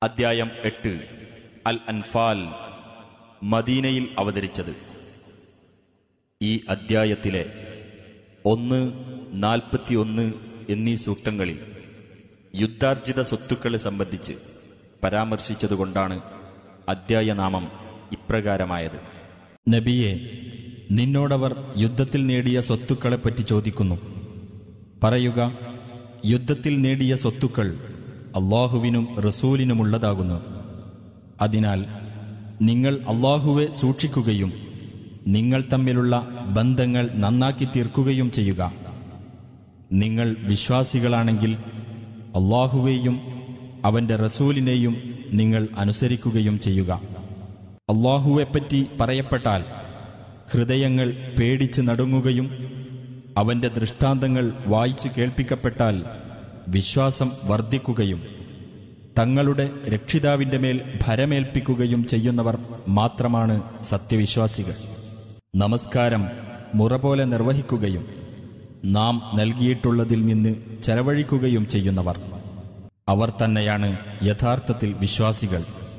അദ്ധ്യായം എട്ട് അൽ അൻഫാൽ മദീനയിൽ അവതരിച്ചത് ഈ അദ്ധ്യായത്തിലെ ഒന്ന് നാൽപ്പത്തിയൊന്ന് എന്നീ സൂക്തങ്ങളിൽ യുദ്ധാർജിത സ്വത്തുക്കളെ സംബന്ധിച്ച് പരാമർശിച്ചതുകൊണ്ടാണ് അദ്ധ്യായനാമം ഇപ്രകാരമായത് നബിയെ നിന്നോടവർ യുദ്ധത്തിൽ നേടിയ സ്വത്തുക്കളെപ്പറ്റി ചോദിക്കുന്നു പറയുക യുദ്ധത്തിൽ നേടിയ സ്വത്തുക്കൾ അള്ളാഹുവിനും റസൂലിനുമുള്ളതാകുന്നു അതിനാൽ നിങ്ങൾ അള്ളാഹുവെ സൂക്ഷിക്കുകയും നിങ്ങൾ തമ്മിലുള്ള ബന്ധങ്ങൾ നന്നാക്കി തീർക്കുകയും ചെയ്യുക നിങ്ങൾ വിശ്വാസികളാണെങ്കിൽ അള്ളാഹുവേയും അവന്റെ റസൂലിനെയും നിങ്ങൾ അനുസരിക്കുകയും ചെയ്യുക അള്ളാഹുവെപ്പറ്റി പറയപ്പെട്ടാൽ ഹൃദയങ്ങൾ പേടിച്ച് നടുങ്ങുകയും അവന്റെ ദൃഷ്ടാന്തങ്ങൾ വായിച്ചു കേൾപ്പിക്കപ്പെട്ടാൽ വിശ്വാസം വർദ്ധിക്കുകയും തങ്ങളുടെ രക്ഷിതാവിന്റെ മേൽ ഭരമേൽപ്പിക്കുകയും ചെയ്യുന്നവർ മാത്രമാണ് സത്യവിശ്വാസികൾ നമസ്കാരം മുറ പോലെ നിർവഹിക്കുകയും നാം നൽകിയിട്ടുള്ളതിൽ നിന്ന് ചെലവഴിക്കുകയും ചെയ്യുന്നവർ അവർ തന്നെയാണ് യഥാർത്ഥത്തിൽ വിശ്വാസികൾ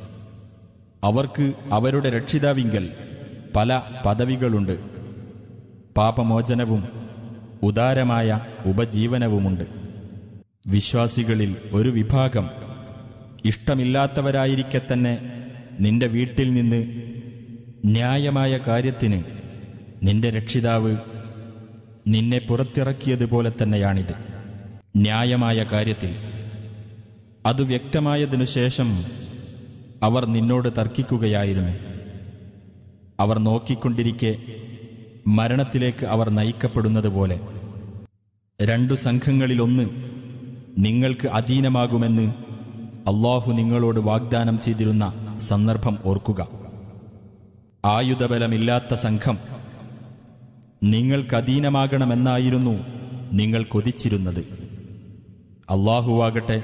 അവർക്ക് അവരുടെ രക്ഷിതാവിങ്കൽ പല പദവികളുണ്ട് പാപമോചനവും ഉദാരമായ ഉപജീവനവുമുണ്ട് വിശ്വാസികളിൽ ഒരു വിഭാഗം ഇഷ്ടമില്ലാത്തവരായിരിക്കെ തന്നെ നിന്റെ വീട്ടിൽ നിന്ന് ന്യായമായ കാര്യത്തിന് നിന്റെ രക്ഷിതാവ് നിന്നെ പുറത്തിറക്കിയതുപോലെ തന്നെയാണിത് ന്യായമായ കാര്യത്തിൽ അത് വ്യക്തമായതിനു ശേഷം അവർ നിന്നോട് തർക്കിക്കുകയായിരുന്നു അവർ നോക്കിക്കൊണ്ടിരിക്കെ മരണത്തിലേക്ക് അവർ നയിക്കപ്പെടുന്നത് പോലെ രണ്ടു സംഘങ്ങളിലൊന്ന് നിങ്ങൾക്ക് അധീനമാകുമെന്ന് അള്ളാഹു നിങ്ങളോട് വാഗ്ദാനം ചെയ്തിരുന്ന സന്ദർഭം ഓർക്കുക ആയുധബലമില്ലാത്ത സംഘം നിങ്ങൾക്കധീനമാകണമെന്നായിരുന്നു നിങ്ങൾ കൊതിച്ചിരുന്നത് അള്ളാഹുവാകട്ടെ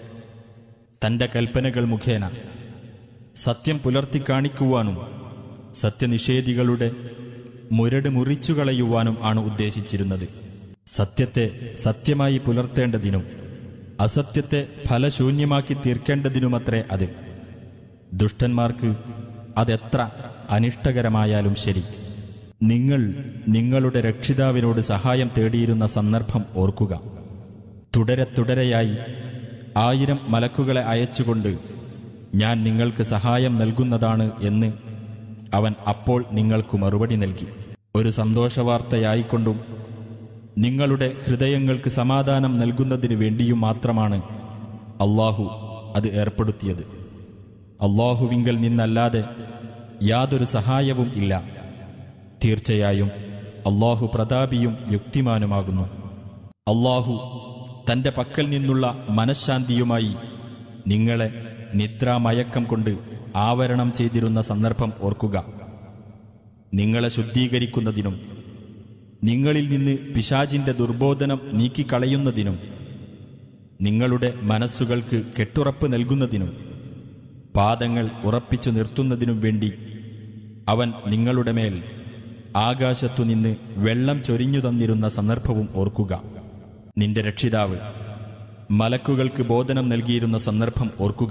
തന്റെ കൽപ്പനകൾ മുഖേന സത്യം പുലർത്തി കാണിക്കുവാനും സത്യനിഷേധികളുടെ മുരട് മുറിച്ചു കളയുവാനും ആണ് ഉദ്ദേശിച്ചിരുന്നത് സത്യത്തെ സത്യമായി പുലർത്തേണ്ടതിനും അസത്യത്തെ ഫലശൂന്യമാക്കി തീർക്കേണ്ടതിനുമത്രേ അത് ദുഷ്ടന്മാർക്ക് അതെത്ര അനിഷ്ടകരമായാലും ശരി നിങ്ങൾ നിങ്ങളുടെ രക്ഷിതാവിനോട് സഹായം തേടിയിരുന്ന സന്ദർഭം ഓർക്കുക തുടരെ തുടരെയായി ആയിരം മലക്കുകളെ അയച്ചുകൊണ്ട് ഞാൻ നിങ്ങൾക്ക് സഹായം നൽകുന്നതാണ് എന്ന് അവൻ അപ്പോൾ നിങ്ങൾക്ക് മറുപടി നൽകി ഒരു സന്തോഷവാർത്തയായിക്കൊണ്ടും നിങ്ങളുടെ ഹൃദയങ്ങൾക്ക് സമാധാനം നൽകുന്നതിന് വേണ്ടിയും മാത്രമാണ് അള്ളാഹു അത് ഏർപ്പെടുത്തിയത് അള്ളാഹുവിങ്കൽ നിന്നല്ലാതെ യാതൊരു സഹായവും ഇല്ല തീർച്ചയായും അള്ളാഹു പ്രതാപിയും യുക്തിമാനുമാകുന്നു അള്ളാഹു തന്റെ പക്കൽ നിന്നുള്ള മനഃശാന്തിയുമായി നിങ്ങളെ നിദ്രാമയക്കം കൊണ്ട് ആവരണം ചെയ്തിരുന്ന സന്ദർഭം ഓർക്കുക നിങ്ങളെ ശുദ്ധീകരിക്കുന്നതിനും നിങ്ങളിൽ നിന്ന് പിശാചിന്റെ ദുർബോധനം നീക്കിക്കളയുന്നതിനും നിങ്ങളുടെ മനസ്സുകൾക്ക് കെട്ടുറപ്പ് നൽകുന്നതിനും പാദങ്ങൾ ഉറപ്പിച്ചു നിർത്തുന്നതിനും വേണ്ടി അവൻ നിങ്ങളുടെ മേൽ ആകാശത്തുനിന്ന് വെള്ളം ചൊരിഞ്ഞു തന്നിരുന്ന സന്ദർഭവും ഓർക്കുക നിന്റെ രക്ഷിതാവ് മലക്കുകൾക്ക് ബോധനം നൽകിയിരുന്ന സന്ദർഭം ഓർക്കുക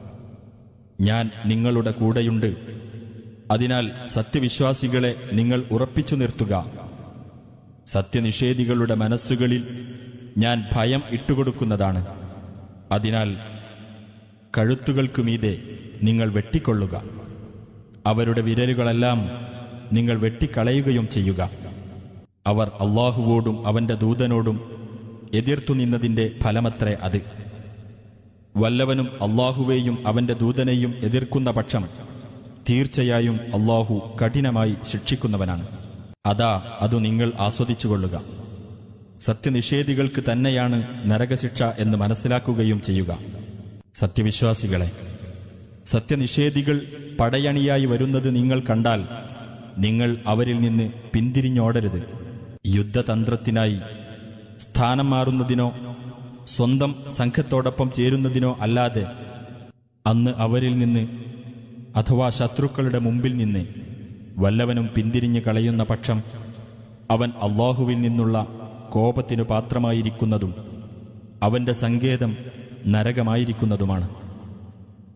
ഞാൻ നിങ്ങളുടെ കൂടെയുണ്ട് അതിനാൽ സത്യവിശ്വാസികളെ നിങ്ങൾ ഉറപ്പിച്ചു നിർത്തുക സത്യനിഷേധികളുടെ മനസ്സുകളിൽ ഞാൻ ഭയം ഇട്ടുകൊടുക്കുന്നതാണ് അതിനാൽ കഴുത്തുകൾക്കുമീതെ നിങ്ങൾ വെട്ടിക്കൊള്ളുക അവരുടെ വിരലുകളെല്ലാം നിങ്ങൾ വെട്ടിക്കളയുകയും ചെയ്യുക അവർ അള്ളാഹുവോടും അവന്റെ ദൂതനോടും എതിർത്തു നിന്നതിന്റെ ഫലമത്രേ അത് വല്ലവനും അള്ളാഹുവേയും അവന്റെ ദൂതനെയും എതിർക്കുന്ന പക്ഷം തീർച്ചയായും അള്ളാഹു കഠിനമായി ശിക്ഷിക്കുന്നവനാണ് അതാ അതു നിങ്ങൾ ആസ്വദിച്ചുകൊള്ളുക സത്യനിഷേധികൾക്ക് തന്നെയാണ് നരകശിക്ഷ എന്ന് മനസ്സിലാക്കുകയും ചെയ്യുക സത്യവിശ്വാസികളെ സത്യനിഷേധികൾ പടയണിയായി വരുന്നത് നിങ്ങൾ കണ്ടാൽ നിങ്ങൾ അവരിൽ നിന്ന് പിന്തിരിഞ്ഞോടരുത് യുദ്ധതന്ത്രത്തിനായി സ്ഥാനം മാറുന്നതിനോ സ്വന്തം സംഘത്തോടൊപ്പം ചേരുന്നതിനോ അല്ലാതെ അന്ന് അവരിൽ നിന്ന് അഥവാ ശത്രുക്കളുടെ മുമ്പിൽ നിന്ന് വല്ലവനും പിന്തിരിഞ്ഞു കളയുന്ന പക്ഷം അവൻ അള്ളാഹുവിൽ നിന്നുള്ള കോപത്തിനു പാത്രമായിരിക്കുന്നതും അവന്റെ സങ്കേതം നരകമായിരിക്കുന്നതുമാണ്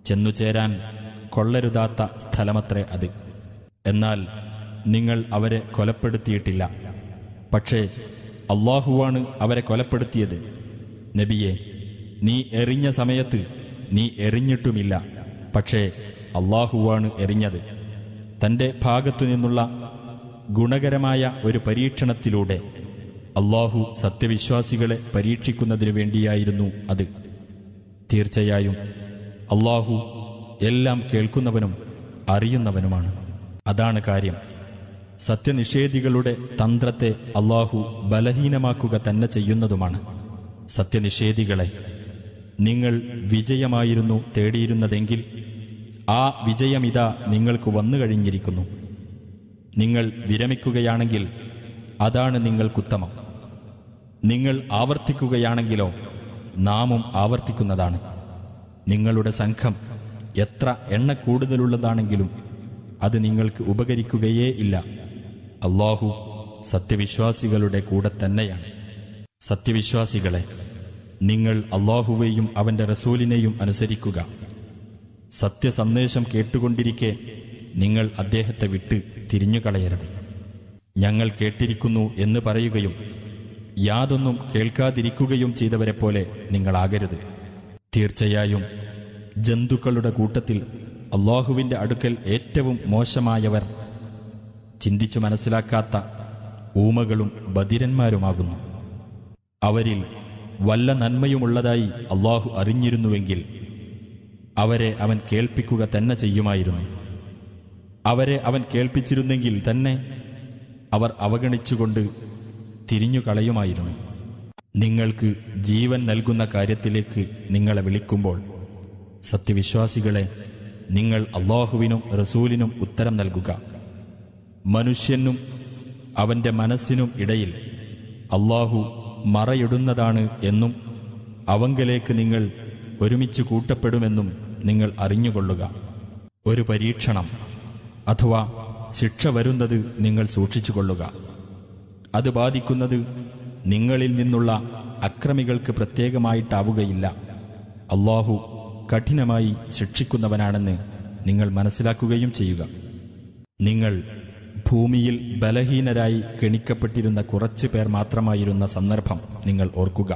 ചെന്നുചേരാൻ കൊള്ളരുതാത്ത സ്ഥലമത്രേ അത് എന്നാൽ നിങ്ങൾ അവരെ കൊലപ്പെടുത്തിയിട്ടില്ല പക്ഷേ അള്ളാഹുവാണ് അവരെ കൊലപ്പെടുത്തിയത് നബിയെ നീ എറിഞ്ഞ സമയത്ത് നീ എറിഞ്ഞിട്ടുമില്ല പക്ഷേ അള്ളാഹുവാണ് എറിഞ്ഞത് തന്റെ ഭാഗത്തു നിന്നുള്ള ഗുണകരമായ ഒരു പരീക്ഷണത്തിലൂടെ അള്ളാഹു സത്യവിശ്വാസികളെ പരീക്ഷിക്കുന്നതിനു വേണ്ടിയായിരുന്നു അത് തീർച്ചയായും അള്ളാഹു എല്ലാം കേൾക്കുന്നവനും അറിയുന്നവനുമാണ് അതാണ് കാര്യം സത്യനിഷേധികളുടെ തന്ത്രത്തെ അള്ളാഹു ബലഹീനമാക്കുക തന്നെ ചെയ്യുന്നതുമാണ് സത്യനിഷേധികളെ നിങ്ങൾ വിജയമായിരുന്നു തേടിയിരുന്നതെങ്കിൽ ആ വിജയമിതാ നിങ്ങൾക്ക് വന്നു കഴിഞ്ഞിരിക്കുന്നു നിങ്ങൾ വിരമിക്കുകയാണെങ്കിൽ അതാണ് നിങ്ങൾക്കുത്തമം നിങ്ങൾ ആവർത്തിക്കുകയാണെങ്കിലോ നാമും ആവർത്തിക്കുന്നതാണ് നിങ്ങളുടെ സംഘം എത്ര എണ്ണ കൂടുതലുള്ളതാണെങ്കിലും അത് നിങ്ങൾക്ക് ഉപകരിക്കുകയേ ഇല്ല അള്ളാഹു സത്യവിശ്വാസികളുടെ കൂടെ തന്നെയാണ് സത്യവിശ്വാസികളെ നിങ്ങൾ അള്ളാഹുവേയും അവന്റെ റസൂലിനെയും അനുസരിക്കുക സത്യസന്ദേശം കേട്ടുകൊണ്ടിരിക്കെ നിങ്ങൾ അദ്ദേഹത്തെ വിട്ട് തിരിഞ്ഞുകളയരുത് ഞങ്ങൾ കേട്ടിരിക്കുന്നു എന്ന് പറയുകയും യാതൊന്നും കേൾക്കാതിരിക്കുകയും ചെയ്തവരെ പോലെ നിങ്ങളാകരുത് തീർച്ചയായും ജന്തുക്കളുടെ കൂട്ടത്തിൽ അള്ളാഹുവിന്റെ അടുക്കൽ ഏറ്റവും മോശമായവർ ചിന്തിച്ചു മനസ്സിലാക്കാത്ത ഊമകളും ബധിരന്മാരുമാകുന്നു അവരിൽ വല്ല നന്മയുമുള്ളതായി അള്ളാഹു അറിഞ്ഞിരുന്നുവെങ്കിൽ അവരെ അവൻ കേൾപ്പിക്കുക തന്നെ ചെയ്യുമായിരുന്നു അവരെ അവൻ കേൾപ്പിച്ചിരുന്നെങ്കിൽ തന്നെ അവർ അവഗണിച്ചുകൊണ്ട് തിരിഞ്ഞു കളയുമായിരുന്നു നിങ്ങൾക്ക് ജീവൻ നൽകുന്ന കാര്യത്തിലേക്ക് നിങ്ങളെ വിളിക്കുമ്പോൾ സത്യവിശ്വാസികളെ നിങ്ങൾ അള്ളാഹുവിനും റസൂലിനും ഉത്തരം നൽകുക മനുഷ്യനും അവന്റെ മനസ്സിനും ഇടയിൽ അള്ളാഹു മറയിടുന്നതാണ് എന്നും അവങ്കലേക്ക് നിങ്ങൾ ഒരുമിച്ച് കൂട്ടപ്പെടുമെന്നും നിങ്ങൾ അറിഞ്ഞുകൊള്ളുക ഒരു പരീക്ഷണം അഥവാ ശിക്ഷ വരുന്നത് നിങ്ങൾ സൂക്ഷിച്ചുകൊള്ളുക അത് ബാധിക്കുന്നത് നിങ്ങളിൽ നിന്നുള്ള അക്രമികൾക്ക് പ്രത്യേകമായിട്ടാവുകയില്ല അള്ളാഹു കഠിനമായി ശിക്ഷിക്കുന്നവനാണെന്ന് നിങ്ങൾ മനസ്സിലാക്കുകയും ചെയ്യുക നിങ്ങൾ ഭൂമിയിൽ ബലഹീനരായി കെണിക്കപ്പെട്ടിരുന്ന കുറച്ചു പേർ മാത്രമായിരുന്ന സന്ദർഭം നിങ്ങൾ ഓർക്കുക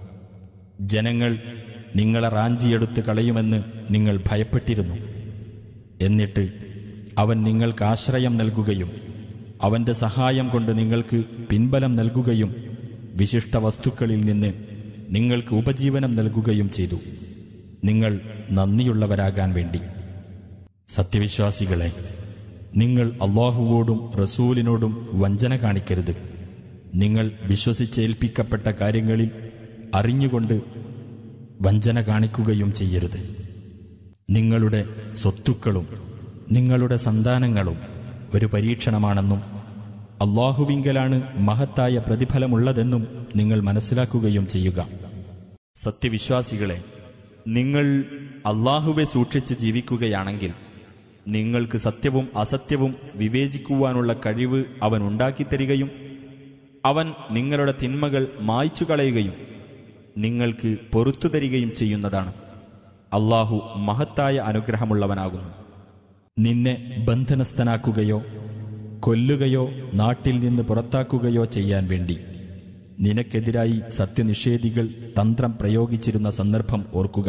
ജനങ്ങൾ നിങ്ങളെ റാഞ്ചിയെടുത്ത് കളയുമെന്ന് നിങ്ങൾ ഭയപ്പെട്ടിരുന്നു എന്നിട്ട് അവൻ നിങ്ങൾക്ക് ആശ്രയം നൽകുകയും അവന്റെ സഹായം കൊണ്ട് നിങ്ങൾക്ക് പിൻബലം നൽകുകയും വിശിഷ്ട വസ്തുക്കളിൽ നിന്ന് നിങ്ങൾക്ക് ഉപജീവനം നൽകുകയും ചെയ്തു നിങ്ങൾ നന്ദിയുള്ളവരാകാൻ വേണ്ടി സത്യവിശ്വാസികളെ നിങ്ങൾ അള്ളാഹുവോടും റസൂലിനോടും വഞ്ചന കാണിക്കരുത് നിങ്ങൾ വിശ്വസിച്ചേൽപ്പിക്കപ്പെട്ട കാര്യങ്ങളിൽ അറിഞ്ഞുകൊണ്ട് വഞ്ചന കാണിക്കുകയും ചെയ്യരുത് നിങ്ങളുടെ സ്വത്തുക്കളും നിങ്ങളുടെ സന്താനങ്ങളും ഒരു പരീക്ഷണമാണെന്നും അള്ളാഹുവിങ്കലാണ് മഹത്തായ പ്രതിഫലമുള്ളതെന്നും നിങ്ങൾ മനസ്സിലാക്കുകയും ചെയ്യുക സത്യവിശ്വാസികളെ നിങ്ങൾ അള്ളാഹുവെ സൂക്ഷിച്ച് ജീവിക്കുകയാണെങ്കിൽ നിങ്ങൾക്ക് സത്യവും അസത്യവും വിവേചിക്കുവാനുള്ള കഴിവ് അവൻ ഉണ്ടാക്കിത്തരികയും അവൻ നിങ്ങളുടെ തിന്മകൾ മായ്ച്ചു കളയുകയും നിങ്ങൾക്ക് പൊറത്തു തരികയും ചെയ്യുന്നതാണ് അള്ളാഹു മഹത്തായ അനുഗ്രഹമുള്ളവനാകുന്നു നിന്നെ ബന്ധനസ്ഥനാക്കുകയോ കൊല്ലുകയോ നാട്ടിൽ നിന്ന് പുറത്താക്കുകയോ ചെയ്യാൻ വേണ്ടി നിനക്കെതിരായി സത്യനിഷേധികൾ തന്ത്രം പ്രയോഗിച്ചിരുന്ന സന്ദർഭം ഓർക്കുക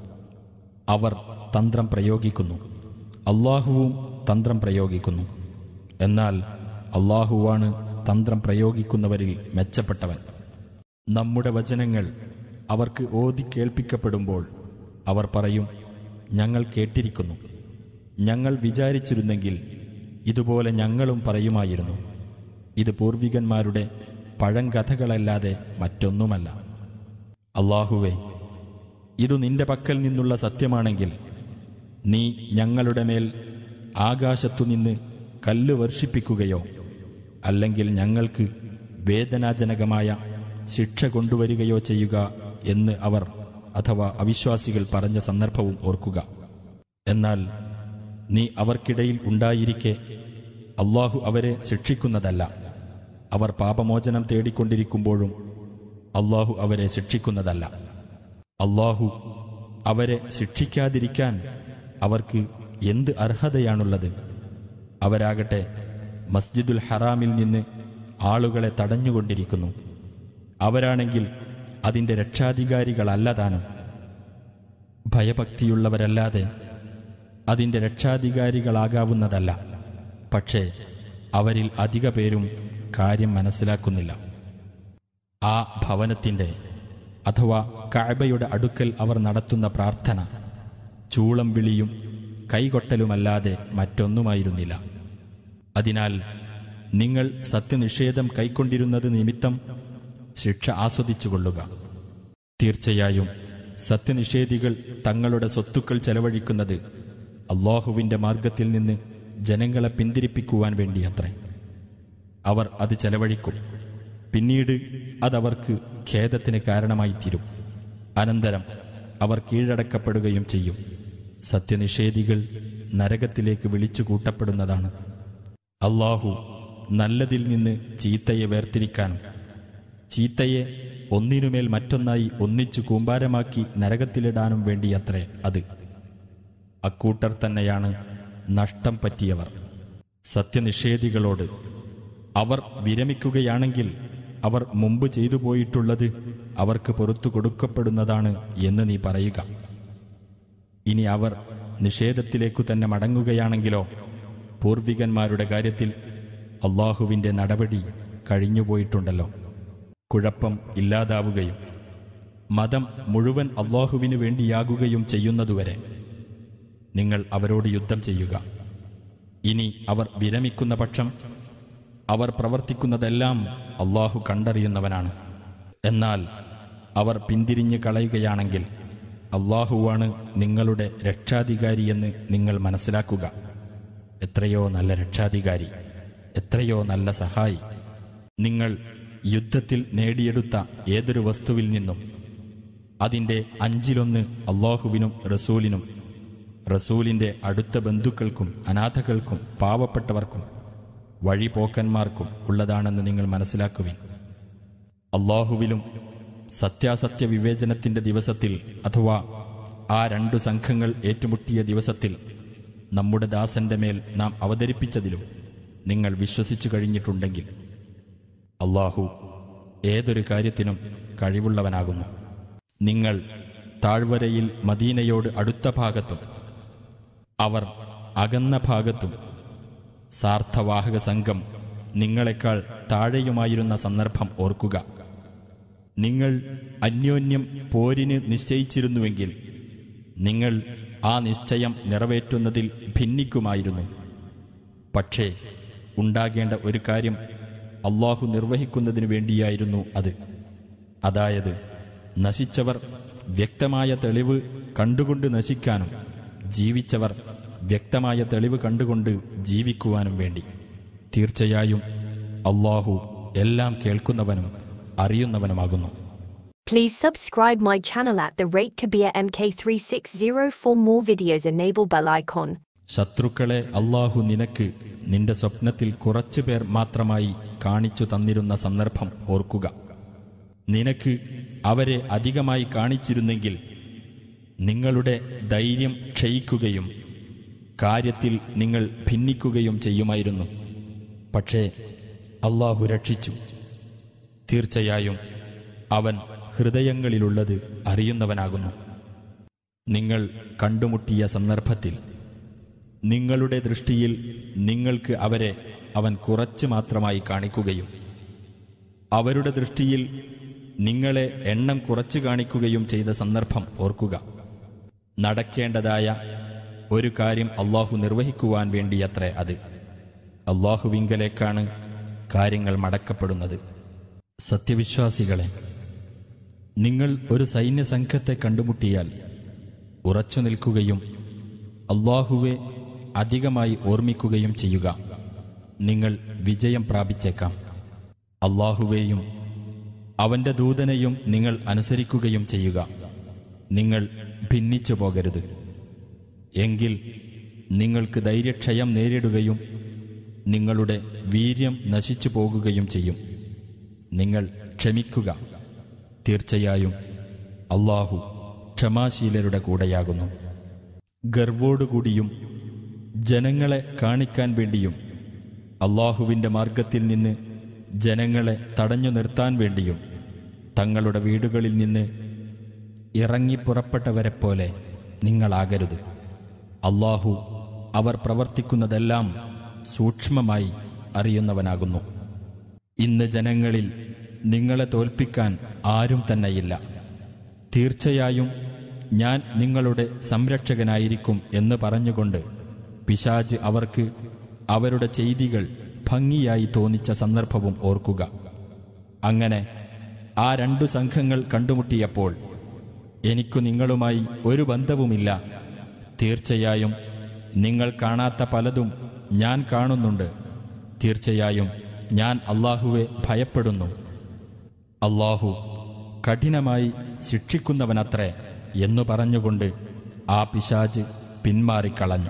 അവർ തന്ത്രം പ്രയോഗിക്കുന്നു അള്ളാഹുവും തന്ത്രം പ്രയോഗിക്കുന്നു എന്നാൽ അള്ളാഹുവാണ് തന്ത്രം പ്രയോഗിക്കുന്നവരിൽ മെച്ചപ്പെട്ടവൻ നമ്മുടെ വചനങ്ങൾ അവർക്ക് ഓതി കേൾപ്പിക്കപ്പെടുമ്പോൾ അവർ പറയും ഞങ്ങൾ കേട്ടിരിക്കുന്നു ഞങ്ങൾ വിചാരിച്ചിരുന്നെങ്കിൽ ഇതുപോലെ ഞങ്ങളും പറയുമായിരുന്നു ഇത് പൂർവികന്മാരുടെ പഴങ്കഥകളല്ലാതെ മറ്റൊന്നുമല്ല അള്ളാഹുവെ ഇതു നിന്റെ പക്കൽ നിന്നുള്ള സത്യമാണെങ്കിൽ നീ ഞങ്ങളുടെ മേൽ ആകാശത്തുനിന്ന് കല്ല് വർഷിപ്പിക്കുകയോ അല്ലെങ്കിൽ ഞങ്ങൾക്ക് വേദനാജനകമായ ശിക്ഷ കൊണ്ടുവരികയോ ചെയ്യുക എന്ന് അവർ അഥവാ അവിശ്വാസികൾ പറഞ്ഞ സന്ദർഭവും ഓർക്കുക എന്നാൽ നീ അവർക്കിടയിൽ ഉണ്ടായിരിക്കെ അള്ളാഹു അവരെ ശിക്ഷിക്കുന്നതല്ല അവർ പാപമോചനം തേടിക്കൊണ്ടിരിക്കുമ്പോഴും അള്ളാഹു അവരെ ശിക്ഷിക്കുന്നതല്ല അള്ളാഹു അവരെ ശിക്ഷിക്കാതിരിക്കാൻ അവർക്ക് എന്ത് അർഹതയാണുള്ളത് അവരാകട്ടെ മസ്ജിദുൽ ഹറാമിൽ നിന്ന് ആളുകളെ തടഞ്ഞുകൊണ്ടിരിക്കുന്നു അവരാണെങ്കിൽ അതിൻ്റെ രക്ഷാധികാരികളല്ല താനും ഭയഭക്തിയുള്ളവരല്ലാതെ അതിൻ്റെ രക്ഷാധികാരികളാകാവുന്നതല്ല പക്ഷേ അവരിൽ അധിക പേരും കാര്യം മനസ്സിലാക്കുന്നില്ല ആ ഭവനത്തിൻ്റെ അഥവാ കാഴ്ബയുടെ അടുക്കൽ അവർ നടത്തുന്ന പ്രാർത്ഥന ചൂളം വിളിയും കൈകൊട്ടലുമല്ലാതെ മറ്റൊന്നുമായിരുന്നില്ല അതിനാൽ നിങ്ങൾ സത്യനിഷേധം കൈക്കൊണ്ടിരുന്നത് നിമിത്തം ശിക്ഷ ആസ്വദിച്ചുകൊള്ളുക തീർച്ചയായും സത്യനിഷേധികൾ തങ്ങളുടെ സ്വത്തുക്കൾ ചെലവഴിക്കുന്നത് അള്ളാഹുവിന്റെ മാർഗത്തിൽ നിന്ന് ജനങ്ങളെ പിന്തിരിപ്പിക്കുവാൻ വേണ്ടിയത്രേ അവർ അത് ചെലവഴിക്കും പിന്നീട് അതവർക്ക് ഖേദത്തിന് കാരണമായിത്തീരും അനന്തരം അവർ കീഴടക്കപ്പെടുകയും ചെയ്യും സത്യനിഷേധികൾ നരകത്തിലേക്ക് വിളിച്ചു കൂട്ടപ്പെടുന്നതാണ് അള്ളാഹു നല്ലതിൽ നിന്ന് ചീത്തയെ വേർതിരിക്കാനും ചീത്തയെ ഒന്നിനുമേൽ മറ്റൊന്നായി ഒന്നിച്ചു കൂമ്പാരമാക്കി നരകത്തിലിടാനും വേണ്ടിയത്രേ അത് അക്കൂട്ടർ തന്നെയാണ് നഷ്ടം പറ്റിയവർ സത്യനിഷേധികളോട് അവർ വിരമിക്കുകയാണെങ്കിൽ അവർ മുമ്പ് ചെയ്തു പോയിട്ടുള്ളത് അവർക്ക് പുറത്തു കൊടുക്കപ്പെടുന്നതാണ് എന്ന് നീ പറയുക ഇനി അവർ നിഷേധത്തിലേക്കു തന്നെ മടങ്ങുകയാണെങ്കിലോ പൂർവികന്മാരുടെ കാര്യത്തിൽ അള്ളാഹുവിന്റെ നടപടി കഴിഞ്ഞുപോയിട്ടുണ്ടല്ലോ കുഴപ്പം ഇല്ലാതാവുകയും മതം മുഴുവൻ അള്ളാഹുവിനു വേണ്ടിയാകുകയും ചെയ്യുന്നതുവരെ നിങ്ങൾ അവരോട് യുദ്ധം ചെയ്യുക ഇനി അവർ വിരമിക്കുന്ന പക്ഷം അവർ പ്രവർത്തിക്കുന്നതെല്ലാം അള്ളാഹു കണ്ടറിയുന്നവനാണ് എന്നാൽ അവർ പിന്തിരിഞ്ഞു കളയുകയാണെങ്കിൽ അള്ളാഹുവാണ് നിങ്ങളുടെ രക്ഷാധികാരിയെന്ന് നിങ്ങൾ മനസ്സിലാക്കുക എത്രയോ നല്ല രക്ഷാധികാരി എത്രയോ നല്ല സഹായി നിങ്ങൾ യുദ്ധത്തിൽ നേടിയെടുത്ത ഏതൊരു വസ്തുവിൽ നിന്നും അതിൻ്റെ അഞ്ചിലൊന്ന് അള്ളാഹുവിനും റസൂലിനും റസൂലിന്റെ അടുത്ത ബന്ധുക്കൾക്കും അനാഥകൾക്കും പാവപ്പെട്ടവർക്കും വഴിപോക്കന്മാർക്കും ഉള്ളതാണെന്ന് നിങ്ങൾ മനസ്സിലാക്കുവിൻ അള്ളാഹുവിലും സത്യാസത്യ വിവേചനത്തിന്റെ ദിവസത്തിൽ അഥവാ ആ രണ്ടു സംഘങ്ങൾ ഏറ്റുമുട്ടിയ ദിവസത്തിൽ നമ്മുടെ ദാസന്റെ മേൽ നാം അവതരിപ്പിച്ചതിലും നിങ്ങൾ വിശ്വസിച്ചു കഴിഞ്ഞിട്ടുണ്ടെങ്കിൽ അള്ളാഹു ഏതൊരു കാര്യത്തിനും കഴിവുള്ളവനാകുന്നു നിങ്ങൾ താഴ്വരയിൽ മദീനയോട് അടുത്ത ഭാഗത്തും അവർ അകന്ന ഭാഗത്തും സാർത്ഥവാഹക സംഘം നിങ്ങളെക്കാൾ താഴെയുമായിരുന്ന സന്ദർഭം ഓർക്കുക നിങ്ങൾ അന്യോന്യം പോരിന് നിശ്ചയിച്ചിരുന്നുവെങ്കിൽ നിങ്ങൾ ആ നിശ്ചയം നിറവേറ്റുന്നതിൽ ഭിന്നിക്കുമായിരുന്നു പക്ഷേ ഉണ്ടാകേണ്ട ഒരു കാര്യം അള്ളാഹു നിർവഹിക്കുന്നതിനു വേണ്ടിയായിരുന്നു അത് അതായത് നശിച്ചവർ വ്യക്തമായ തെളിവ് കണ്ടുകൊണ്ട് നശിക്കാനും ജീവിച്ചവർ വ്യക്തമായ തെളിവ് കണ്ടുകൊണ്ട് ജീവിക്കുവാനും വേണ്ടി തീർച്ചയായും അള്ളാഹു എല്ലാം കേൾക്കുന്നവനും അറിയുന്നവനുമാകുന്നു Please subscribe my channel at the rate Kabir MK360 for more videos. Enable bell icon. ശത്രുക്കളെ അള്ളാഹു നിനക്ക് നിന്റെ സ്വപ്നത്തിൽ കുറച്ചു പേർ മാത്രമായി കാണിച്ചു തന്നിരുന്ന സന്ദർഭം ഓർക്കുക നിനക്ക് അവരെ അധികമായി കാണിച്ചിരുന്നെങ്കിൽ നിങ്ങളുടെ ധൈര്യം ക്ഷയിക്കുകയും കാര്യത്തിൽ നിങ്ങൾ ഭിന്നിക്കുകയും ചെയ്യുമായിരുന്നു പക്ഷേ അള്ളാഹു രക്ഷിച്ചു തീർച്ചയായും അവൻ ഹൃദയങ്ങളിലുള്ളത് അറിയുന്നവനാകുന്നു നിങ്ങൾ കണ്ടുമുട്ടിയ സന്ദർഭത്തിൽ നിങ്ങളുടെ ദൃഷ്ടിയിൽ നിങ്ങൾക്ക് അവരെ അവൻ കുറച്ച് മാത്രമായി കാണിക്കുകയും അവരുടെ ദൃഷ്ടിയിൽ നിങ്ങളെ എണ്ണം കുറച്ച് കാണിക്കുകയും ചെയ്ത സന്ദർഭം ഓർക്കുക നടക്കേണ്ടതായ ഒരു കാര്യം അള്ളാഹു നിർവഹിക്കുവാൻ വേണ്ടിയത്രേ അത് അള്ളാഹുവിങ്കലേക്കാണ് കാര്യങ്ങൾ മടക്കപ്പെടുന്നത് സത്യവിശ്വാസികളെ നിങ്ങൾ ഒരു സൈന്യസംഘത്തെ കണ്ടുമുട്ടിയാൽ ഉറച്ചു നിൽക്കുകയും അള്ളാഹുവെ അധികമായി ഓർമ്മിക്കുകയും ചെയ്യുക നിങ്ങൾ വിജയം പ്രാപിച്ചേക്കാം അള്ളാഹുവേയും അവന്റെ ദൂതനെയും നിങ്ങൾ അനുസരിക്കുകയും ചെയ്യുക നിങ്ങൾ ഭിന്നിച്ചു പോകരുത് എങ്കിൽ നിങ്ങൾക്ക് ധൈര്യക്ഷയം നേരിടുകയും നിങ്ങളുടെ വീര്യം നശിച്ചു പോകുകയും ചെയ്യും നിങ്ങൾ ക്ഷമിക്കുക തീർച്ചയായും അള്ളാഹു ക്ഷമാശീലരുടെ കൂടെയാകുന്നു ഗർവോടുകൂടിയും ജനങ്ങളെ കാണിക്കാൻ വേണ്ടിയും അള്ളാഹുവിൻ്റെ മാർഗത്തിൽ നിന്ന് ജനങ്ങളെ തടഞ്ഞു നിർത്താൻ വേണ്ടിയും തങ്ങളുടെ വീടുകളിൽ നിന്ന് ഇറങ്ങിപ്പുറപ്പെട്ടവരെ പോലെ നിങ്ങളാകരുത് അള്ളാഹു അവർ പ്രവർത്തിക്കുന്നതെല്ലാം സൂക്ഷ്മമായി അറിയുന്നവനാകുന്നു ഇന്ന് ജനങ്ങളിൽ നിങ്ങളെ തോൽപ്പിക്കാൻ ആരും തന്നെയില്ല തീർച്ചയായും ഞാൻ നിങ്ങളുടെ സംരക്ഷകനായിരിക്കും എന്ന് പറഞ്ഞുകൊണ്ട് പിശാജ് അവർക്ക് അവരുടെ ചെയ്തികൾ ഭംഗിയായി തോന്നിച്ച സന്ദർഭവും ഓർക്കുക അങ്ങനെ ആ രണ്ടു സംഘങ്ങൾ കണ്ടുമുട്ടിയപ്പോൾ എനിക്കു നിങ്ങളുമായി ഒരു ബന്ധവുമില്ല തീർച്ചയായും നിങ്ങൾ കാണാത്ത പലതും ഞാൻ കാണുന്നുണ്ട് തീർച്ചയായും ഞാൻ അള്ളാഹുവെ ഭയപ്പെടുന്നു അള്ളാഹു കഠിനമായി ശിക്ഷിക്കുന്നവനത്രേ എന്നു പറഞ്ഞുകൊണ്ട് ആ പിശാജ് പിന്മാറിക്കളഞ്ഞു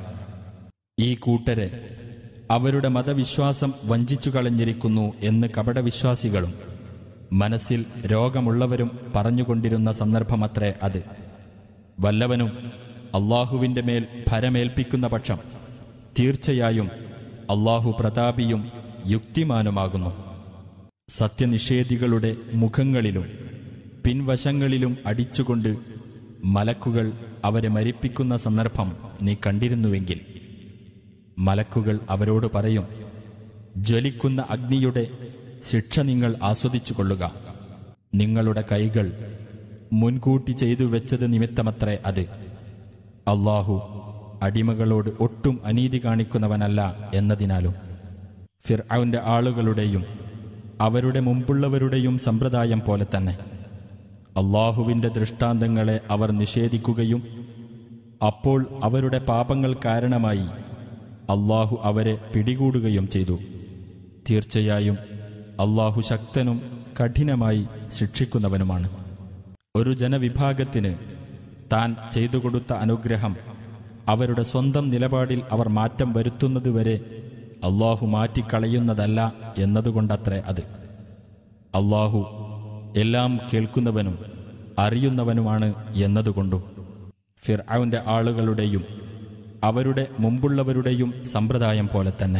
ഈ കൂട്ടരെ അവരുടെ മതവിശ്വാസം വഞ്ചിച്ചു കളഞ്ഞിരിക്കുന്നു എന്ന് കപടവിശ്വാസികളും മനസ്സിൽ രോഗമുള്ളവരും പറഞ്ഞുകൊണ്ടിരുന്ന സന്ദർഭമത്രേ അത് വല്ലവനും അള്ളാഹുവിൻ്റെ മേൽ ഭരമേൽപ്പിക്കുന്ന പക്ഷം തീർച്ചയായും അള്ളാഹു പ്രതാപിയും യുക്തിമാനുമാകുന്നു സത്യനിഷേധികളുടെ മുഖങ്ങളിലും പിൻവശങ്ങളിലും അടിച്ചുകൊണ്ട് മലക്കുകൾ അവരെ മരിപ്പിക്കുന്ന സന്ദർഭം നീ കണ്ടിരുന്നുവെങ്കിൽ മലക്കുകൾ അവരോട് പറയും ജ്വലിക്കുന്ന അഗ്നിയുടെ ശിക്ഷ നിങ്ങൾ ആസ്വദിച്ചു കൊള്ളുക നിങ്ങളുടെ കൈകൾ മുൻകൂട്ടി ചെയ്തു വെച്ചത് നിമിത്തമത്രേ അത് അള്ളാഹു അടിമകളോട് ഒട്ടും അനീതി കാണിക്കുന്നവനല്ല എന്നതിനാലും ഫിർഔന്റെ ആളുകളുടെയും അവരുടെ മുമ്പുള്ളവരുടെയും സമ്പ്രദായം പോലെ തന്നെ അള്ളാഹുവിന്റെ ദൃഷ്ടാന്തങ്ങളെ അവർ നിഷേധിക്കുകയും അപ്പോൾ അവരുടെ പാപങ്ങൾ കാരണമായി അള്ളാഹു അവരെ പിടികൂടുകയും ചെയ്തു തീർച്ചയായും അള്ളാഹു ശക്തനും കഠിനമായി ശിക്ഷിക്കുന്നവനുമാണ് ഒരു ജനവിഭാഗത്തിന് താൻ ചെയ്തു കൊടുത്ത അനുഗ്രഹം അവരുടെ സ്വന്തം നിലപാടിൽ അവർ മാറ്റം വരുത്തുന്നതുവരെ അള്ളാഹു മാറ്റിക്കളയുന്നതല്ല എന്നതുകൊണ്ടത്രേ അത് അള്ളാഹു എല്ലാം കേൾക്കുന്നവനും അറിയുന്നവനുമാണ് എന്നതുകൊണ്ടും ഫിർഔന്റെ ആളുകളുടെയും അവരുടെ മുമ്പുള്ളവരുടെയും സമ്പ്രദായം പോലെ തന്നെ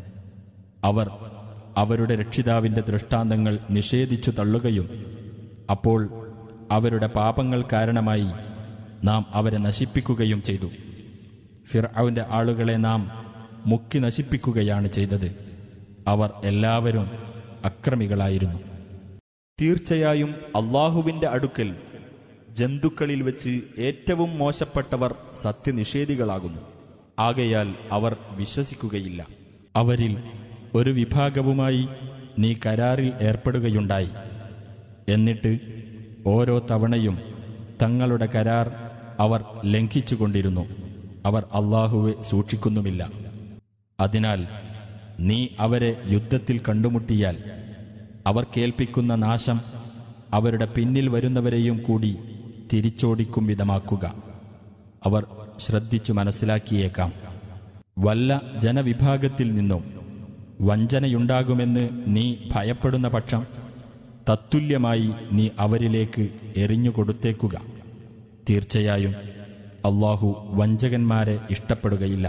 അവർ അവരുടെ രക്ഷിതാവിന്റെ ദൃഷ്ടാന്തങ്ങൾ നിഷേധിച്ചു തള്ളുകയും അപ്പോൾ അവരുടെ പാപങ്ങൾ കാരണമായി നാം അവരെ നശിപ്പിക്കുകയും ചെയ്തു ഫിർഔന്റെ ആളുകളെ നാം മുക്കി നശിപ്പിക്കുകയാണ് ചെയ്തത് അവർ എല്ലാവരും അക്രമികളായിരുന്നു തീർച്ചയായും അള്ളാഹുവിന്റെ അടുക്കൽ ജന്തുക്കളിൽ വെച്ച് ഏറ്റവും മോശപ്പെട്ടവർ സത്യനിഷേധികളാകുന്നു ആകയാൽ അവർ വിശ്വസിക്കുകയില്ല അവരിൽ ഒരു വിഭാഗവുമായി നീ കരാറിൽ ഏർപ്പെടുകയുണ്ടായി എന്നിട്ട് ഓരോ തവണയും തങ്ങളുടെ കരാർ അവർ ലംഘിച്ചുകൊണ്ടിരുന്നു അവർ അള്ളാഹുവെ സൂക്ഷിക്കുന്നുമില്ല അതിനാൽ നീ അവരെ യുദ്ധത്തിൽ കണ്ടുമുട്ടിയാൽ അവർ കേൾപ്പിക്കുന്ന നാശം അവരുടെ പിന്നിൽ വരുന്നവരെയും കൂടി തിരിച്ചോടിക്കും വിധമാക്കുക അവർ ശ്രദ്ധിച്ചു മനസ്സിലാക്കിയേക്കാം വല്ല ജനവിഭാഗത്തിൽ നിന്നും വഞ്ചനയുണ്ടാകുമെന്ന് നീ ഭയപ്പെടുന്ന പക്ഷം തത്തുല്യമായി നീ അവരിലേക്ക് എറിഞ്ഞുകൊടുത്തേക്കുക തീർച്ചയായും അള്ളാഹു വഞ്ചകന്മാരെ ഇഷ്ടപ്പെടുകയില്ല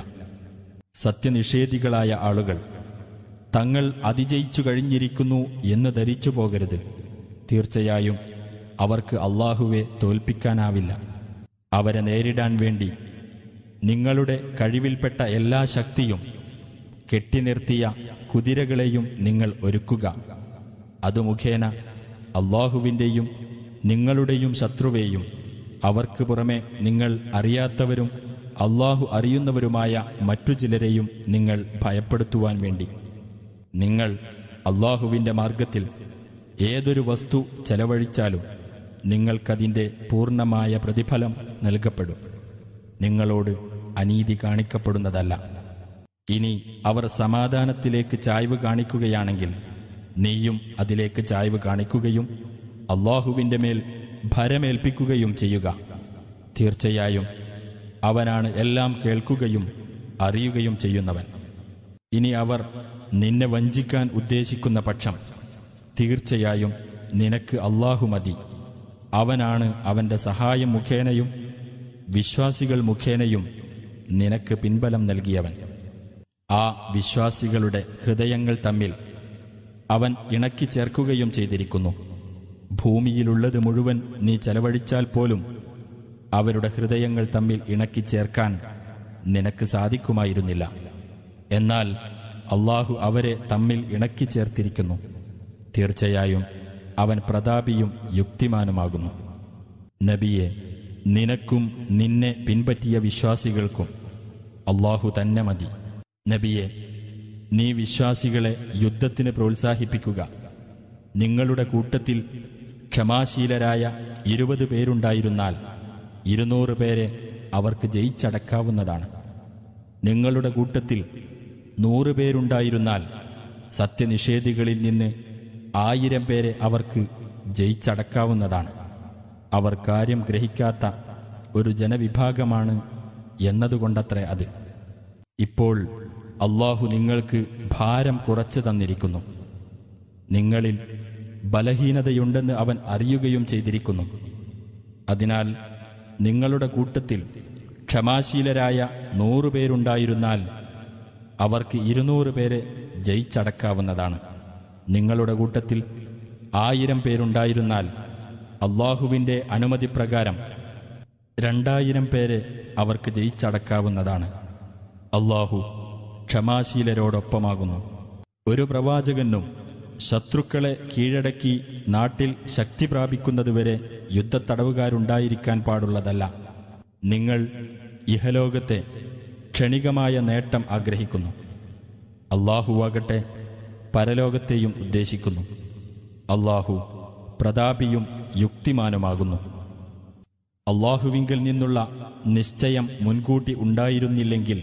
സത്യനിഷേധികളായ ആളുകൾ തങ്ങൾ അതിജയിച്ചു കഴിഞ്ഞിരിക്കുന്നു എന്ന് ധരിച്ചു പോകരുത് തീർച്ചയായും അവർക്ക് അള്ളാഹുവെ തോൽപ്പിക്കാനാവില്ല അവരെ നേരിടാൻ വേണ്ടി നിങ്ങളുടെ കഴിവിൽപ്പെട്ട എല്ലാ ശക്തിയും കെട്ടിനിർത്തിയ കുതിരകളെയും നിങ്ങൾ ഒരുക്കുക അത് മുഖേന അള്ളാഹുവിൻ്റെയും നിങ്ങളുടെയും ശത്രുവേയും അവർക്ക് പുറമെ നിങ്ങൾ അറിയാത്തവരും അള്ളാഹു അറിയുന്നവരുമായ മറ്റു ചിലരെയും നിങ്ങൾ ഭയപ്പെടുത്തുവാൻ വേണ്ടി നിങ്ങൾ അള്ളാഹുവിൻ്റെ മാർഗത്തിൽ ഏതൊരു വസ്തു ചെലവഴിച്ചാലും നിങ്ങൾക്കതിൻ്റെ പൂർണ്ണമായ പ്രതിഫലം നൽകപ്പെടും നിങ്ങളോട് അനീതി കാണിക്കപ്പെടുന്നതല്ല ഇനി അവർ സമാധാനത്തിലേക്ക് ചായ്വ് കാണിക്കുകയാണെങ്കിൽ നീയും അതിലേക്ക് ചായ്വ് കാണിക്കുകയും അള്ളാഹുവിൻ്റെ മേൽ ഭരമേൽപ്പിക്കുകയും ചെയ്യുക തീർച്ചയായും അവനാണ് എല്ലാം കേൾക്കുകയും അറിയുകയും ചെയ്യുന്നവൻ ഇനി അവർ നിന്നെ വഞ്ചിക്കാൻ ഉദ്ദേശിക്കുന്ന പക്ഷം തീർച്ചയായും നിനക്ക് അള്ളാഹു മതി അവനാണ് അവന്റെ സഹായം മുഖേനയും വിശ്വാസികൾ മുഖേനയും നിനക്ക് പിൻബലം നൽകിയവൻ ആ വിശ്വാസികളുടെ ഹൃദയങ്ങൾ തമ്മിൽ അവൻ ഇണക്കി ചേർക്കുകയും ചെയ്തിരിക്കുന്നു ഭൂമിയിലുള്ളത് മുഴുവൻ നീ ചെലവഴിച്ചാൽ പോലും അവരുടെ ഹൃദയങ്ങൾ തമ്മിൽ ഇണക്കി ചേർക്കാൻ നിനക്ക് സാധിക്കുമായിരുന്നില്ല എന്നാൽ അള്ളാഹു അവരെ തമ്മിൽ ഇണക്കി ചേർത്തിരിക്കുന്നു തീർച്ചയായും അവൻ പ്രതാപിയും യുക്തിമാനുമാകുന്നു നബിയെ നിനക്കും നിന്നെ പിൻപറ്റിയ വിശ്വാസികൾക്കും അള്ളാഹു തന്നെ മതി നബിയെ നീ വിശ്വാസികളെ യുദ്ധത്തിന് പ്രോത്സാഹിപ്പിക്കുക നിങ്ങളുടെ കൂട്ടത്തിൽ ക്ഷമാശീലരായ ഇരുപത് പേരുണ്ടായിരുന്നാൽ ഇരുന്നൂറ് പേരെ അവർക്ക് ജയിച്ചടക്കാവുന്നതാണ് നിങ്ങളുടെ കൂട്ടത്തിൽ നൂറ് പേരുണ്ടായിരുന്നാൽ സത്യനിഷേധികളിൽ നിന്ന് ആയിരം പേരെ അവർക്ക് ജയിച്ചടക്കാവുന്നതാണ് അവർ കാര്യം ഗ്രഹിക്കാത്ത ഒരു ജനവിഭാഗമാണ് എന്നതുകൊണ്ടത്രേ അത് ഇപ്പോൾ അള്ളാഹു നിങ്ങൾക്ക് ഭാരം കുറച്ചു തന്നിരിക്കുന്നു നിങ്ങളിൽ ബലഹീനതയുണ്ടെന്ന് അവൻ അറിയുകയും ചെയ്തിരിക്കുന്നു അതിനാൽ നിങ്ങളുടെ കൂട്ടത്തിൽ ക്ഷമാശീലരായ നൂറുപേരുണ്ടായിരുന്നാൽ അവർക്ക് ഇരുന്നൂറ് പേരെ ജയിച്ചടക്കാവുന്നതാണ് നിങ്ങളുടെ കൂട്ടത്തിൽ ആയിരം പേരുണ്ടായിരുന്നാൽ അള്ളാഹുവിൻ്റെ അനുമതി പ്രകാരം രണ്ടായിരം പേരെ അവർക്ക് ജയിച്ചടക്കാവുന്നതാണ് അള്ളാഹു ക്ഷമാശീലരോടൊപ്പമാകുന്നു ഒരു പ്രവാചകനും ശത്രുക്കളെ കീഴടക്കി നാട്ടിൽ ശക്തി പ്രാപിക്കുന്നതുവരെ യുദ്ധത്തടവുകാരുണ്ടായിരിക്കാൻ പാടുള്ളതല്ല നിങ്ങൾ ഇഹലോകത്തെ ക്ഷണികമായ നേട്ടം ആഗ്രഹിക്കുന്നു അള്ളാഹുവാകട്ടെ പരലോകത്തെയും ഉദ്ദേശിക്കുന്നു അള്ളാഹു പ്രതാപിയും യുക്തിമാനുമാകുന്നു അള്ളാഹുവിങ്കിൽ നിന്നുള്ള നിശ്ചയം മുൻകൂട്ടി ഉണ്ടായിരുന്നില്ലെങ്കിൽ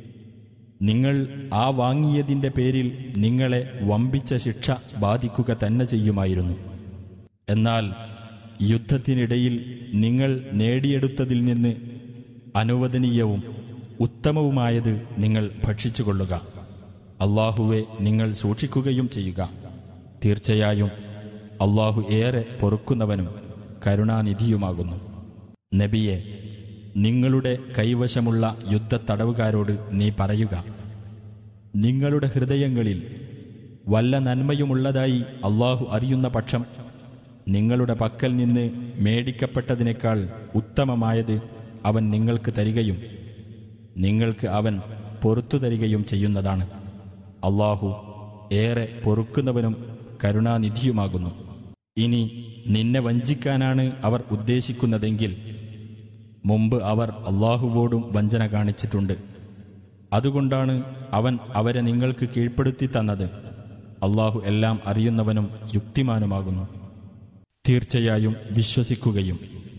നിങ്ങൾ ആ വാങ്ങിയതിൻ്റെ പേരിൽ നിങ്ങളെ വമ്പിച്ച ശിക്ഷ ബാധിക്കുക തന്നെ ചെയ്യുമായിരുന്നു എന്നാൽ യുദ്ധത്തിനിടയിൽ നിങ്ങൾ നേടിയെടുത്തതിൽ നിന്ന് അനുവദനീയവും ഉത്തമവുമായത് നിങ്ങൾ ഭക്ഷിച്ചുകൊള്ളുക അള്ളാഹുവെ നിങ്ങൾ സൂക്ഷിക്കുകയും ചെയ്യുക തീർച്ചയായും അള്ളാഹു ഏറെ പൊറുക്കുന്നവനും കരുണാനിധിയുമാകുന്നു നബിയെ നിങ്ങളുടെ കൈവശമുള്ള യുദ്ധത്തടവുകാരോട് നീ പറയുക നിങ്ങളുടെ ഹൃദയങ്ങളിൽ വല്ല നന്മയുമുള്ളതായി അള്ളാഹു അറിയുന്ന പക്ഷം നിങ്ങളുടെ പക്കൽ നിന്ന് മേടിക്കപ്പെട്ടതിനേക്കാൾ ഉത്തമമായത് അവൻ നിങ്ങൾക്ക് തരികയും നിങ്ങൾക്ക് അവൻ പൊറത്തു തരികയും ചെയ്യുന്നതാണ് അള്ളാഹു ഏറെ പൊറുക്കുന്നവനും കരുണാനിധിയുമാകുന്നു ഇനി നിന്നെ വഞ്ചിക്കാനാണ് അവർ ഉദ്ദേശിക്കുന്നതെങ്കിൽ മുമ്പ് അവർ അള്ളാഹുവോടും വഞ്ചന കാണിച്ചിട്ടുണ്ട് അതുകൊണ്ടാണ് അവൻ അവരെ നിങ്ങൾക്ക് കീഴ്പ്പെടുത്തി തന്നത് അള്ളാഹു എല്ലാം അറിയുന്നവനും യുക്തിമാനുമാകുന്നു തീർച്ചയായും വിശ്വസിക്കുകയും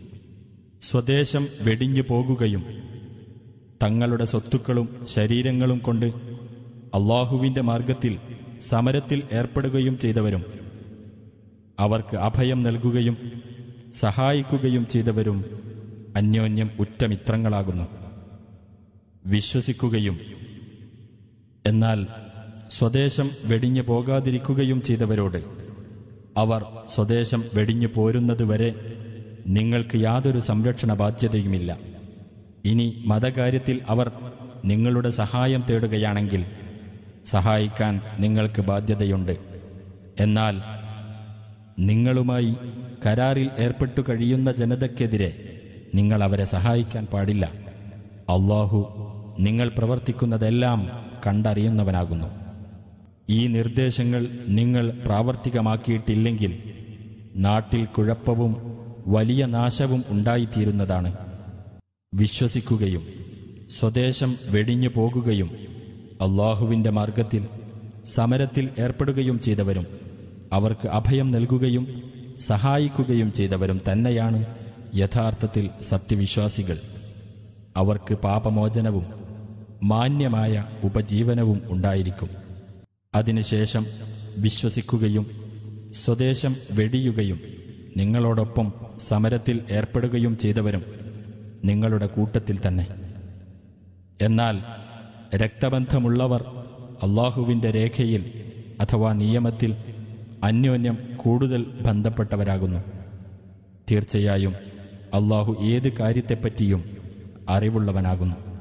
സ്വദേശം വെടിഞ്ഞു പോകുകയും തങ്ങളുടെ സ്വത്തുക്കളും ശരീരങ്ങളും കൊണ്ട് അള്ളാഹുവിൻ്റെ മാർഗത്തിൽ സമരത്തിൽ ഏർപ്പെടുകയും ചെയ്തവരും അവർക്ക് അഭയം നൽകുകയും സഹായിക്കുകയും ചെയ്തവരും അന്യോന്യം ഉറ്റമിത്രങ്ങളാകുന്നു വിശ്വസിക്കുകയും എന്നാൽ സ്വദേശം വെടിഞ്ഞു പോകാതിരിക്കുകയും ചെയ്തവരോട് അവർ സ്വദേശം വെടിഞ്ഞു പോരുന്നതുവരെ നിങ്ങൾക്ക് യാതൊരു സംരക്ഷണ ബാധ്യതയുമില്ല ഇനി മതകാര്യത്തിൽ അവർ നിങ്ങളുടെ സഹായം തേടുകയാണെങ്കിൽ സഹായിക്കാൻ നിങ്ങൾക്ക് ബാധ്യതയുണ്ട് എന്നാൽ നിങ്ങളുമായി കരാറിൽ ഏർപ്പെട്ടു കഴിയുന്ന ജനതയ്ക്കെതിരെ നിങ്ങൾ അവരെ സഹായിക്കാൻ പാടില്ല അള്ളാഹു നിങ്ങൾ പ്രവർത്തിക്കുന്നതെല്ലാം കണ്ടറിയുന്നവനാകുന്നു ഈ നിർദ്ദേശങ്ങൾ നിങ്ങൾ പ്രാവർത്തികമാക്കിയിട്ടില്ലെങ്കിൽ നാട്ടിൽ കുഴപ്പവും വലിയ നാശവും ഉണ്ടായിത്തീരുന്നതാണ് വിശ്വസിക്കുകയും സ്വദേശം വെടിഞ്ഞു പോകുകയും അള്ളാഹുവിൻ്റെ മാർഗത്തിൽ സമരത്തിൽ ഏർപ്പെടുകയും ചെയ്തവരും അവർക്ക് അഭയം നൽകുകയും സഹായിക്കുകയും ചെയ്തവരും തന്നെയാണ് യഥാർത്ഥത്തിൽ സത്യവിശ്വാസികൾ അവർക്ക് പാപമോചനവും മാന്യമായ ഉപജീവനവും ഉണ്ടായിരിക്കും അതിനുശേഷം വിശ്വസിക്കുകയും സ്വദേശം വെടിയുകയും നിങ്ങളോടൊപ്പം സമരത്തിൽ ഏർപ്പെടുകയും ചെയ്തവരും നിങ്ങളുടെ കൂട്ടത്തിൽ തന്നെ എന്നാൽ രക്തബന്ധമുള്ളവർ അള്ളാഹുവിൻ്റെ രേഖയിൽ അഥവാ നിയമത്തിൽ അന്യോന്യം കൂടുതൽ ബന്ധപ്പെട്ടവരാകുന്നു തീർച്ചയായും അള്ളാഹു ഏത് കാര്യത്തെപ്പറ്റിയും അറിവുള്ളവനാകുന്നു